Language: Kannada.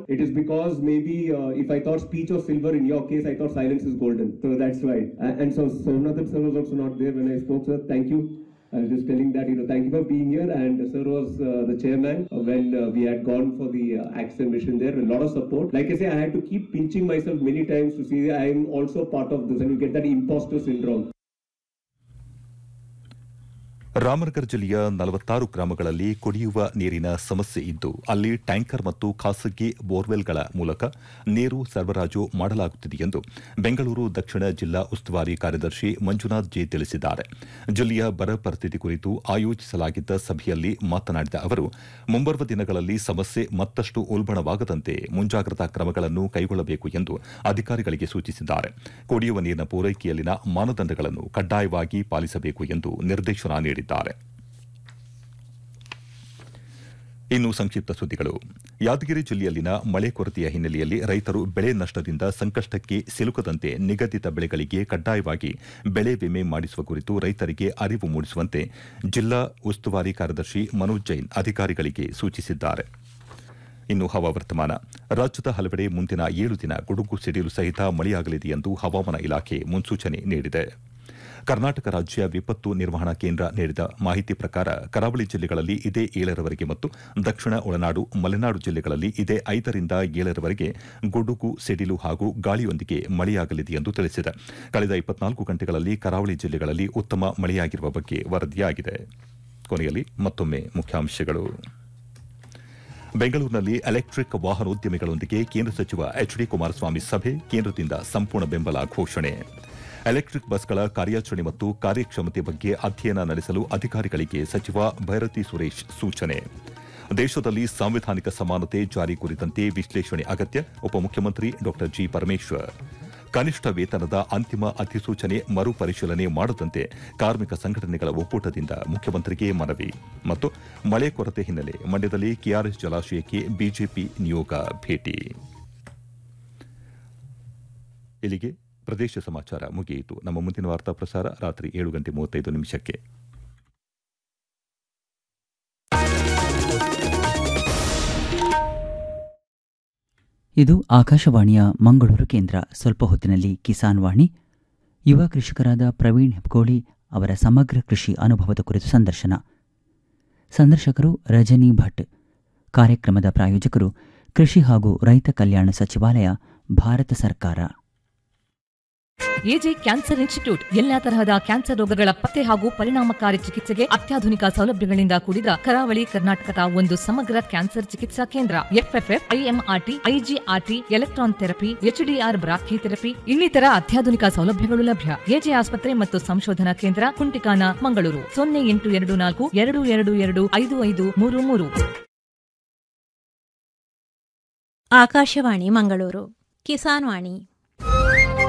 It is because maybe uh, if I thought speech was silver, in your case, I thought silence is golden. So that's why. A- And so Somnathan sir was also not there when I spoke, sir. Thank you. I was just telling that, you know, thank you for being here. And sir was uh, the chairman uh, when uh, we had gone for the uh, Action mission there. A lot of support. Like I say, I had to keep pinching myself many times to see I am also part of this and you get that imposter syndrome. Ramanagara ಜಿಲ್ಲೆಯ ನಲವತ್ತಾರು ಗ್ರಾಮಗಳಲ್ಲಿ ಕುಡಿಯುವ ನೀರಿನ ಸಮಸ್ಯೆ ಇದ್ದು ಅಲ್ಲಿ ಟ್ಯಾಂಕರ್ ಮತ್ತು ಖಾಸಗಿ ಬೋರ್ವೆಲ್ಗಳ ಮೂಲಕ ನೀರು ಸರಬರಾಜು ಮಾಡಲಾಗುತ್ತಿದೆ ಎಂದು ಬೆಂಗಳೂರು ದಕ್ಷಿಣ ಜಿಲ್ಲಾ ಉಸ್ತುವಾರಿ ಕಾರ್ಯದರ್ಶಿ ಮಂಜುನಾಥ್ ಜೆ ತಿಳಿಸಿದ್ದಾರೆ ಜಿಲ್ಲೆಯ ಬರ ಪರಿಸ್ಥಿತಿ ಕುರಿತು ಆಯೋಜಿಸಲಾಗಿದ್ದ ಸಭೆಯಲ್ಲಿ ಮಾತನಾಡಿದ ಅವರು ಮುಂಬರುವ ದಿನಗಳಲ್ಲಿ ಸಮಸ್ಯೆ ಮತ್ತಷ್ಟು ಉಲ್ಬಣವಾಗದಂತೆ ಮುಂಜಾಗ್ರತಾ ಕ್ರಮಗಳನ್ನು ಕೈಗೊಳ್ಳಬೇಕು ಎಂದು ಅಧಿಕಾರಿಗಳಿಗೆ ಸೂಚಿಸಿದ್ದಾರೆ ಕುಡಿಯುವ ನೀರಿನ ಪೂರೈಕೆಯಲ್ಲಿನ ಮಾನದಂಡಗಳನ್ನು ಕಡ್ಡಾಯವಾಗಿ ಪಾಲಿಸಬೇಕು ಎಂದು ನಿರ್ದೇಶನ ನೀಡಿದ್ದಾರೆ ಇನ್ನು ಸಂಕ್ಷಿಪ್ತ ಸುದ್ದಿಗಳು ಯಾದಗಿರಿ ಜಿಲ್ಲೆಯಲ್ಲಿನ ಮಳೆ ಕೊರತೆಯ ಹಿನ್ನೆಲೆಯಲ್ಲಿ ರೈತರು ಬೆಳೆ ನಷ್ಟದಿಂದ ಸಂಕಷ್ಟಕ್ಕೆ ಸಿಲುಕದಂತೆ ನಿಗದಿತ ಬೆಳೆಗಳಿಗೆ ಕಡ್ಡಾಯವಾಗಿ ಬೆಳೆ ವಿಮೆ ಮಾಡಿಸುವ ಕುರಿತು ರೈತರಿಗೆ ಅರಿವು ಮೂಡಿಸುವಂತೆ ಜಿಲ್ಲಾ ಉಸ್ತುವಾರಿ ಕಾರ್ಯದರ್ಶಿ ಮನೋಜ್ ಜೈನ್ ಅಧಿಕಾರಿಗಳಿಗೆ ಸೂಚಿಸಿದ್ದಾರೆ ಇನ್ನು ಹವಾವರ್ತಮಾನ ರಾಜ್ಯದ ಹಲವೆಡೆ ಮುಂದಿನ ಏಳು ದಿನ ಗುಡುಗು ಸಿಡಿಲು ಸಹಿತ ಮಳೆಯಾಗಲಿದೆ ಎಂದು ಹವಾಮಾನ ಇಲಾಖೆ ಮುನ್ಸೂಚನೆ ನೀಡಿದೆ ಕರ್ನಾಟಕ ರಾಜ್ಯ ವಿಪತ್ತು ನಿರ್ವಹಣಾ ಕೇಂದ್ರ ನೀಡಿದ ಮಾಹಿತಿ ಪ್ರಕಾರ ಕರಾವಳಿ ಜಿಲ್ಲೆಗಳಲ್ಲಿ ಇದೇ ಏಳರವರೆಗೆ ಮತ್ತು ದಕ್ಷಿಣ ಒಳನಾಡು ಮಲೆನಾಡು ಜಿಲ್ಲೆಗಳಲ್ಲಿ ಇದೇ ಐದರಿಂದ ಏಳರವರೆಗೆ ಗುಡುಗು ಸಿಡಿಲು ಹಾಗೂ ಗಾಳಿಯೊಂದಿಗೆ ಮಳೆಯಾಗಲಿದೆ ಎಂದು ತಿಳಿಸಿದೆ ಕಳೆದ ಇಪ್ಪತ್ನಾಲ್ಕು ಗಂಟೆಗಳಲ್ಲಿ ಕರಾವಳಿ ಜಿಲ್ಲೆಗಳಲ್ಲಿ ಉತ್ತಮ ಮಳೆಯಾಗಿರುವ ಬಗ್ಗೆ ವರದಿಯಾಗಿದೆ ಕೊನೆಯಲ್ಲಿ ಮತ್ತೊಮ್ಮೆ ಮುಖ್ಯಾಂಶಗಳು ಬೆಂಗಳೂರಿನಲ್ಲಿ ಎಲೆಕ್ಟ್ರಿಕ್ ವಾಹನೋದ್ಯಮಿಗಳೊಂದಿಗೆ ಕೇಂದ್ರ ಸಚಿವ ಎಚ್ ಡಿ ಕುಮಾರಸ್ವಾಮಿ ಸಭೆ ಕೇಂದ್ರದಿಂದ ಸಂಪೂರ್ಣ ಬೆಂಬಲ ಘೋಷಣೆ ಎಲೆಕ್ಟ್ರಿಕ್ ಬಸ್ಗಳ ಕಾರ್ಯಾಚರಣೆ ಮತ್ತು ಕಾರ್ಯಕ್ಷಮತೆ ಬಗ್ಗೆ ಅಧ್ಯಯನ ನಡೆಸಲು ಅಧಿಕಾರಿಗಳಿಗೆ ಸಚಿವ ಭೈರತಿ ಸುರೇಶ್ ಸೂಚನೆ ದೇಶದಲ್ಲಿ ಸಾಂವಿಧಾನಿಕ ಸಮಾನತೆ ಜಾರಿ ಕುರಿತಂತೆ ವಿಶ್ಲೇಷಣೆ ಅಗತ್ಯ ಉಪಮುಖ್ಯಮಂತ್ರಿ ಡಾ ಜಿ ಪರಮೇಶ್ವರ್ ಕನಿಷ್ಠ ವೇತನದ ಅಂತಿಮ ಅಧಿಸೂಚನೆ ಮರುಪರಿಶೀಲನೆ ಮಾಡದಂತೆ ಕಾರ್ಮಿಕ ಸಂಘಟನೆಗಳ ಒಕ್ಕೂಟದಿಂದ ಮುಖ್ಯಮಂತ್ರಿಗೆ ಮನವಿ ಮತ್ತು ಮಳೆ ಕೊರತೆ ಹಿನ್ನೆಲೆ ಮಂಡ್ಯದಲ್ಲಿ ಕೆಆರ್ಎಸ್ ಜಲಾಶಯಕ್ಕೆ ಬಿಜೆಪಿ ನಿಯೋಗ ಭೇಟಿ ಇಲ್ಲಿಗೆ ಪ್ರದೇಶ ಸಮಾಚಾರ ಮುಗಿಯಿತು ನಮ್ಮ ಮುಂದಿನ ವಾರ್ತಾ ಪ್ರಸಾರ ರಾತ್ರಿ ಏಳು ಗಂಟೆ ಮೂವತ್ತೈದು ನಿಮಿಷಕ್ಕೆ ಇದು ಆಕಾಶವಾಣಿಯ ಮಂಗಳೂರು ಕೇಂದ್ರ ಸ್ವಲ್ಪ ಹೊತ್ತಿನಲ್ಲಿ ಕಿಸಾನ್ ವಾಣಿ ಯುವ ಕೃಷಿಕರಾದ ಪ್ರವೀಣ್ ಹೆಬ್ಗೋಳಿ ಅವರ ಸಮಗ್ರ ಕೃಷಿ ಅನುಭವದ ಕುರಿತು ಸಂದರ್ಶನ ಸಂದರ್ಶಕರು ರಜನಿ ಭಟ್ ಕಾರ್ಯಕ್ರಮದ ಪ್ರಾಯೋಜಕರು ಕೃಷಿ ಹಾಗೂ ರೈತ ಕಲ್ಯಾಣ ಸಚಿವಾಲಯ ಭಾರತ ಸರ್ಕಾರ ಎಜೆ ಕ್ಯಾನ್ಸರ್ ಇನ್ಸ್ಟಿಟ್ಯೂಟ್ ಎಲ್ಲಾ ತರಹದ ಕ್ಯಾನ್ಸರ್ ರೋಗಗಳ ಪತ್ತೆ ಹಾಗೂ ಪರಿಣಾಮಕಾರಿ ಚಿಕಿತ್ಸೆಗೆ ಅತ್ಯಾಧುನಿಕ ಸೌಲಭ್ಯಗಳಿಂದ ಕೂಡಿದ ಕರಾವಳಿ ಕರ್ನಾಟಕದ ಒಂದು ಸಮಗ್ರ ಕ್ಯಾನ್ಸರ್ ಚಿಕಿತ್ಸಾ ಕೇಂದ್ರ FFF IMRT IGRT electron therapy HDR brachytherapy ಇನ್ನಿತರ ಅತ್ಯಾಧುನಿಕ ಸೌಲಭ್ಯಗಳು ಲಭ್ಯ ಎಜೆ ಆಸ್ಪತ್ರೆ ಮತ್ತು ಸಂಶೋಧನಾ ಕೇಂದ್ರ ಕುಂಟಿಕಾನ ಮಂಗಳೂರು ಸೊನ್ನೆ ಎಂಟು ಎರಡು ನಾಲ್ಕು ಎರಡು ಎರಡು ಎರಡು ಐದು ಐದು ಮೂರು ಮೂರು ಆಕಾಶವಾಣಿ ಮಂಗಳೂರು ಕಿಸಾನ್ ವಾಣಿ